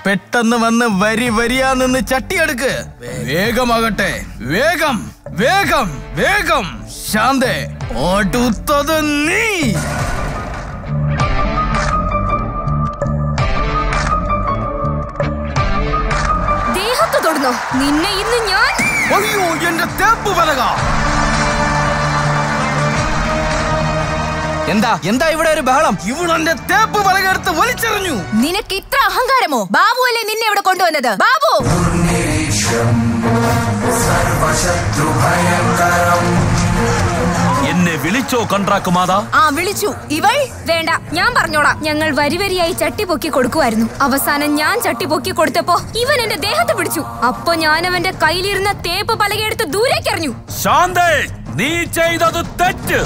പെട്ടെന്ന് വന്ന് വരി വരിയാ നിന്ന് ചട്ടിയെടുക്ക് വേഗമാകട്ടെ വേഗം വേഗം വേഗം ശാന്തേ അടുത്തത് നീ ദേഹത്ത് തൊടുന്നോ നിന്നെ ഇന്ന് ഞാൻ അയ്യോ എന്റെ തേപ്പ് പലക എന്താ എന്താ ഇവിടെ ഒരു ബഹളം ഇവളെന്റെ തേപ്പ് പലക എടുത്ത് വലിച്ചെറിഞ്ഞു നിനക്ക് ഇത്ര അഹങ്കാരമോ ബാബു അല്ലേ നിന്നെ ഇവിടെ കൊണ്ടുവന്നത് ബാബു എന്നെ വിളിച്ചോ കൺട്രാക്ക് മാതാ ആ വിളിച്ചു ഇവൾ വേണ്ട ഞാൻ പറഞ്ഞോളാം ഞങ്ങൾ വരി വരിയായി ചട്ടി പൊക്കി കൊടുക്കുമായിരുന്നു അവസാനം ഞാൻ ചട്ടി പൊക്കി കൊടുത്തപ്പോ ഇവൻ എന്റെ ദേഹത്ത് പിടിച്ചു അപ്പൊ ഞാൻ അവന്റെ കയ്യിലിരുന്ന തേപ്പ് പലകയെടുത്ത് ദൂരേക്ക് എറിഞ്ഞു ശാന്തേ നീ ചെയ്തത് തെറ്റ്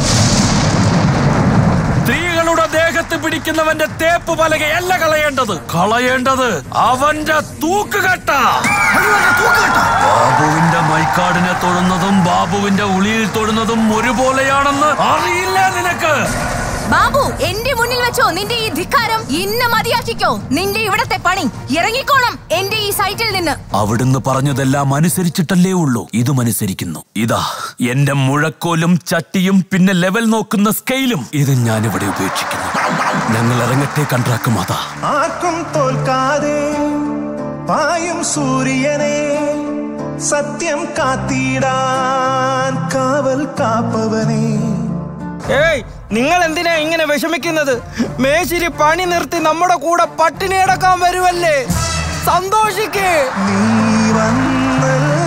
സ്ത്രീകളുടെ ദേഹത്ത് പിടിക്കുന്നവന്റെ തേപ്പ് പലകയല്ല കളയേണ്ടത് കളയേണ്ടത് അവന്റെ തൂക്കുകെട്ട ബാബുവിന്റെ മൈക്കാടിനെ തൊടുന്നതും ബാബുവിന്റെ ഉളിയിൽ തൊടുന്നതും ഒരുപോലെയാണെന്ന് അറിയില്ല നിനക്ക് ബാബു എന്റെ മുന്നിൽ വെച്ചോ നിന്റെ ഈ ധിക്കാരം ഇന്ന് മതിയാക്കിക്കോ നിന്റെ ഇവിടത്തെ പണി ഇറങ്ങിക്കോണം എന്റെ ഈ സൈറ്റിൽ നിന്ന് അവിടുന്ന് പറഞ്ഞതെല്ലാം അനുസരിച്ചിട്ടല്ലേ ഉള്ളൂ ഇതും അനുസരിക്കുന്നു ഇതാ എന്റെ മുഴക്കോലും ചട്ടിയും പിന്നെ ലെവൽ നോക്കുന്ന സ്കെയിലും ഇത് ഞാനിവിടെ ഉപേക്ഷിക്കുന്നു ഞങ്ങൾ ഇറങ്ങട്ടെ കൺട്രാക്ക് മാതാ ആർക്കും തോൽക്കാതെ പായും സൂര്യനെ സത്യം കാത്തിടാൻ കാവൽ കാപ്പവനെ ഏയ് നിങ്ങൾ എന്തിനാ ഇങ്ങനെ വിഷമിക്കുന്നത് മേശിരി പണി നിർത്തി നമ്മുടെ കൂടെ പട്ടിണി അടക്കാൻ വരുമല്ലേ സന്തോഷിക്കേ നീ വന്നല്ലോ